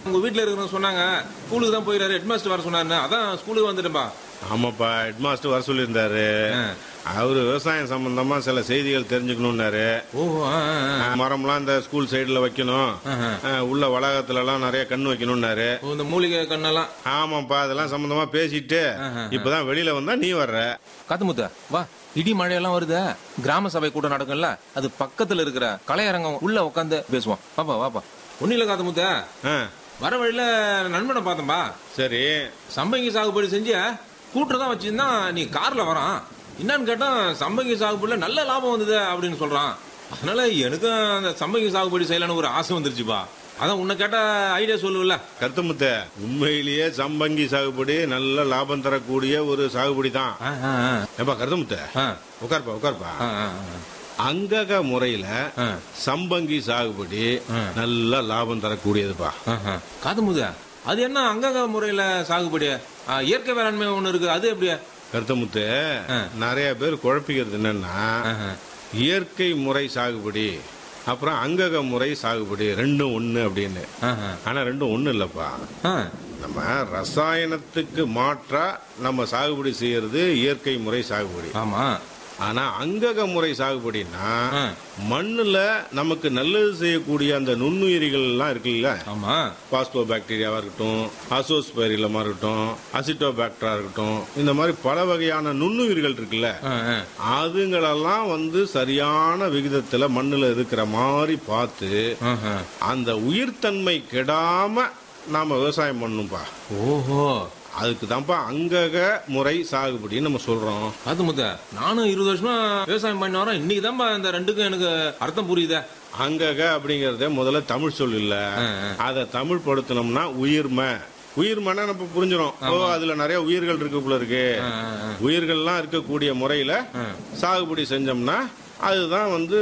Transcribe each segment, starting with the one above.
உங்க வீட்ல இருக்கிறவங்க சொன்னாங்க ஸ்கூலுக்கு தான் போயிறாரு ஹெட் மாஸ்டர் வர சொன்னாரு அதான் ஸ்கூலுக்கு வந்துட்டேன்பா ஆமாப்பா ஹெட் மாஸ்டர் வர சொல்லியிருந்தாரு அவரு விவசாயம் சம்பந்தமா சில செய்திகள் தெரிஞ்சுக்கணும்னாரு ஓஹோ ஆ, ஆ, ஆ. ஆ, மரம்லாம் இந்த ஸ்கூல் சைடுல வைக்கணும் ஆஹா. ஆ, உள்ள வளாகத்துல எல்லாம் நிறைய கண்ணு வைக்கணும்னாரு ஓ, இந்த மூலிகை கண்ணெல்லாம் ஆமாப்பா அதெல்லாம் சம்பந்தமா பேசிட்டு இப்பதான் வெளியில வந்தா நீ வர்ற காத்துமுத்த வா இடி மழையெல்லாம் வருது கிராம சபை கூட்டம் நடக்கும்ல அது பக்கத்துல இருக்கிற கலையரங்கம் உள்ள உட்காந்து பேசுவோம் வாப்பா வாப்பா ஒன்னும் இல்ல காத்துமுத்த ஆ, வர வழியில நண்பனை பார்த்தம்பா சரி சம்பங்கி சாகுபடி செஞ்சு கூட்டுறதான் தான் வச்சிருந்தா நீ கார்ல வரான் என்னன்னு கேட்டா சம்பங்கி சாகுபடியில நல்ல லாபம் வந்தது அப்படின்னு சொல்றான் அதனால எனக்கும் அந்த சம்பங்கி சாகுபடி செய்யலான்னு ஒரு ஆசை வந்துருச்சுப்பா அதான் உன்னை கேட்ட ஐடியா சொல்லுவல கருத்தமுத்த உண்மையிலேயே சம்பங்கி சாகுபடி நல்ல லாபம் தரக்கூடிய ஒரு சாகுபடி தான் ஏப்பா கருத்தமுத்த உட்கார்ப்பா உட்கார்ப்பா அங்கக முறையில சம்பங்கி சாகுபடி நல்ல லாபம் தரக்கூடியதுப்பா காதுமுத அது என்ன அங்கக முறையில சாகுபடி ஆ, இயற்கை வேளாண்மை ஒண்ணு இருக்கு அது எப்படி கருத்தமுத்து நிறைய பேர் குழப்பிக்கிறது என்னன்னா இயற்கை முறை சாகுபடி அப்புறம் அங்கக முறை சாகுபடி ரெண்டும் ஒண்ணு அப்படின்னு ஆனா ரெண்டும் ஒண்ணு இல்லப்பா ஆ, நம்ம ரசாயனத்துக்கு மாற்றா நம்ம சாகுபடி செய்யறது இயற்கை முறை சாகுபடி ஆமா ஆனா அங்கக முறை சாகுபடினா ஆ. மண்ணுல நமக்கு நல்லது செய்யக்கூடிய அந்த நுண்ணுயிரிகள் எல்லாம் இருக்குல்ல ஆமா பாஸ்போ பாக்டீரியாவா இருக்கட்டும் அசோஸ்பெரிலமா இருக்கட்டும் அசிட்டோபாக்டரா இருக்கட்டும் இந்த மாதிரி பல வகையான நுண்ணுயிர்கள் இருக்குல்ல ஆ, ஆ. அதுங்களெல்லாம் வந்து சரியான விகிதத்துல மண்ணுல இருக்கிற மாதிரி பார்த்து ஆஹா. அந்த உயிர்த்தன்மை கெடாம நாம விவசாயம் பண்ணணும்பா ஓஹோ அதுக்கு தான்ப்பா அங்கக முறை சாகுபடின்னு நம்ம சொல்றோம் அது முத்த நானும் இருபது வருஷமா விவசாயம் பண்ணி வரேன் இன்னைக்கு தான்ப்பா இந்த ரெண்டுக்கும் எனக்கு அர்த்தம் புரியுதே அங்கக அப்படிங்கறத முதல்ல தமிழ் சொல் இல்ல அதை தமிழ் படுத்தினோம்னா உயிர்மை உயிர்மைனா நம்ம புரிஞ்சிடும் ஓ அதுல நிறைய உயிர்கள் இருக்கு போல இருக்கு உயிர்கள்லாம் இருக்கக்கூடிய முறையில சாகுபடி செஞ்சோம்னா அதுதான் வந்து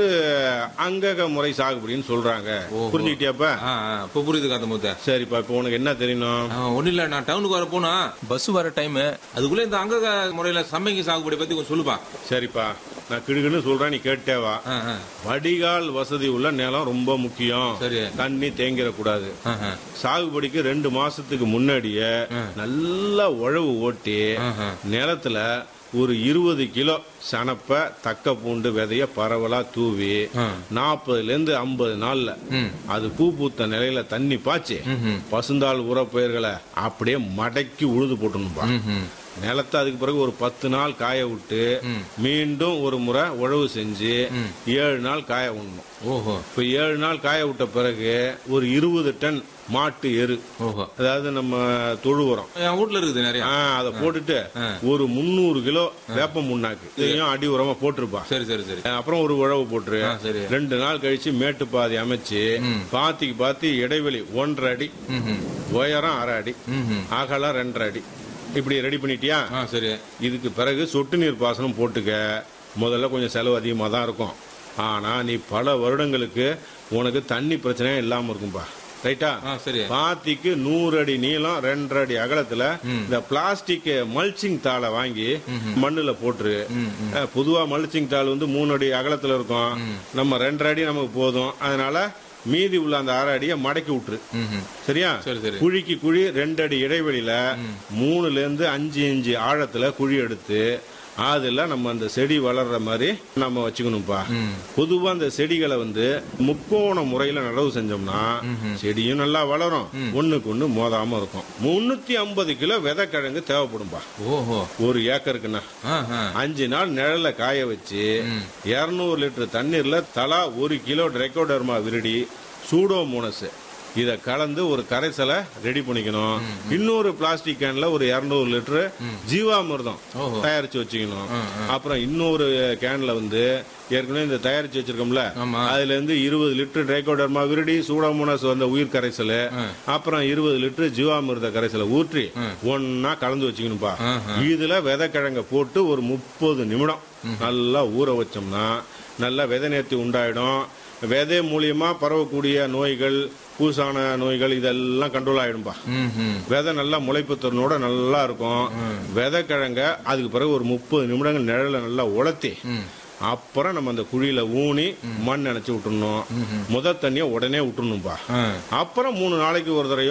அங்கக முறை சாகுபடின்னு சொல்றாங்க புரிஞ்சுக்கிட்டியாப்பா ஆ, ஆ, இப்ப புரியுது காத்த முத்த சரிப்பா இப்போ உனக்கு என்ன தெரியணும் ஒன்னும் இல்ல நான் டவுனுக்கு வர போனா பஸ் வர டைம் அதுக்குள்ள இந்த அங்க முறையில சம்பங்கி சாகுபடி பத்தி கொஞ்சம் சொல்லுப்பா சரிப்பா நான் கிடுக்குன்னு சொல்றேன் நீ கேட்டே வா ஆ, ஆ. வடிகால் வசதி உள்ள நிலம் ரொம்ப முக்கியம் சரி. தண்ணி தேங்கிடக்கூடாது ஆஹா. சாகுபடிக்கு ரெண்டு மாசத்துக்கு முன்னாடியே நல்லா உழவு ஓட்டி ஆஹா. நிலத்துல ஒரு இருபது கிலோ சனப்ப தக்க பூண்டு விதைய பரவலா தூவி நாற்பதுல இருந்து ஐம்பது நாள்ல அது பூ பூத்த நிலையில தண்ணி பாய்ச்சி பசுந்தாள் உரப்பயிர்களை அப்படியே மடக்கி உழுது போட்டணும்பா நிலத்தை அதுக்கு பிறகு ஒரு பத்து நாள் காய விட்டு மீண்டும் ஒரு முறை உழவு செஞ்சு ஏழு நாள் காய விடணும் ஓஹோ இப்ப ஏழு நாள் காய விட்ட பிறகு ஒரு இருபது டன் மாட்டு எரு ஓஹோ அதாவது நம்ம தொழு உரம் என் வீட்ல இருக்குது நிறைய ஆ, அதை போட்டுட்டு ஒரு முந்நூறு கிலோ வேப்ப முன்னாக்கு இதையும் அடி உரமா போட்டிருப்பா சரி சரி சரி அப்புறம் ஒரு உழவு போட்டுரு ஆ, சரி. ரெண்டு நாள் கழிச்சு மேட்டு பாதி அமைச்சு பாத்திக்கு பாத்தி இடைவெளி ஒன்றரை அடி உயரம் அரை அடி அகலம் ரெண்டரை அடி இப்படி ரெடி பண்ணிட்டியா ஆ சரி இதுக்கு பிறகு சொட்டு நீர் பாசனம் போட்டுக்க முதல்ல கொஞ்சம் செலவு அதிகமாக தான் இருக்கும் ஆனா நீ பல வருடங்களுக்கு உனக்கு தண்ணி பிரச்சனையே இல்லாம இருக்கும்பா ரைட்டா ஆ சரி பாத்திக்கு நூறு அடி நீளம் ரெண்டரை அடி அகலத்துல இந்த பிளாஸ்டிக் மல்ச்சிங் தாளை வாங்கி மண்ணுல போட்டுரு அஹ், பொதுவா மல்ச்சிங் தாள் வந்து மூணு அடி அகலத்துல இருக்கும் நம்ம ரெண்டரை அடி நமக்கு போதும் அதனால மீதி உள்ள அந்த அரை அடியை மடக்கி விட்டுரு ம்ஹும். சரியா சரி, சரி. குழிக்கு குழி ரெண்டு அடி இடைவெளியில மூணுல இருந்து அஞ்சு இன்ச்சு ஆழத்துல குழி எடுத்து அதுல நம்ம அந்த செடி வளர்ற மாதிரி நம்ம வச்சுக்கணும்ப்பா பொதுவா அந்த செடிகளை வந்து முக்கோண முறையில நடவு செஞ்சோம்னா செடியும் நல்லா வளரும் ஒண்ணுக்கு ஒண்ணு மோதாம இருக்கும் முன்னூத்தி ஐம்பது கிலோ விதைக்கிழங்கு தேவைப்படும்பா ஓஹோ ஒரு ஏக்கருக்குன்னா ஆஹா. அஞ்சு நாள் நிழல்ல காய வச்சு 200 லிட்டர் தண்ணீர்ல தலா ஒரு கிலோ ட்ரைகோடர்மா விருடி சூடோமோனஸ் இத கலந்து ஒரு கரைசலை ரெடி பண்ணிக்கணும் இன்னொரு பிளாஸ்டிக் கேன்ல ஒரு 200 லிட்டர் ஜீவாமிர்தம் ஓஹோ. தயாரிச்சு வச்சுக்கணும் அப்புறம் இன்னொரு கேன்ல வந்து ஏற்கனவே இந்த தயாரிச்சு வச்சிருக்கோம்ல ஆமா. அதுல இருந்து இருபது லிட்டர் ட்ரைகோடர்மா விருடி சூடோமோனஸ் வந்த உயிர் கரைசல் அப்புறம் இருபது லிட்டர் ஜீவாமிர்த கரைசலை ஊற்றி ஒன்னா கலந்து வச்சுக்கணும்பா இதுல விதைக்கிழங்க போட்டு ஒரு முப்பது நிமிடம் நல்லா ஊற வச்சோம்னா நல்லா விதை நேர்த்தி உண்டாயிடும் விதை மூலியமா பரவக்கூடிய நோய்கள் பூசான நோய்கள் இதெல்லாம் கண்ட்ரோல் ஆயிடும்பா ம்ஹும். விதை நல்லா முளைப்பு திறனோட நல்லா இருக்கும் விதை கிழங்க அதுக்கு பிறகு ஒரு முப்பது நிமிடங்கள் நிழல நல்லா உலர்த்தி அப்புறம் நம்ம அந்த குழியில ஊனி மண் நினைச்சு விட்டுறணும் முத தண்ணிய உடனே விட்டுறணும்பா ஆ. அப்புறம் மூணு நாளைக்கு ஒரு தடவை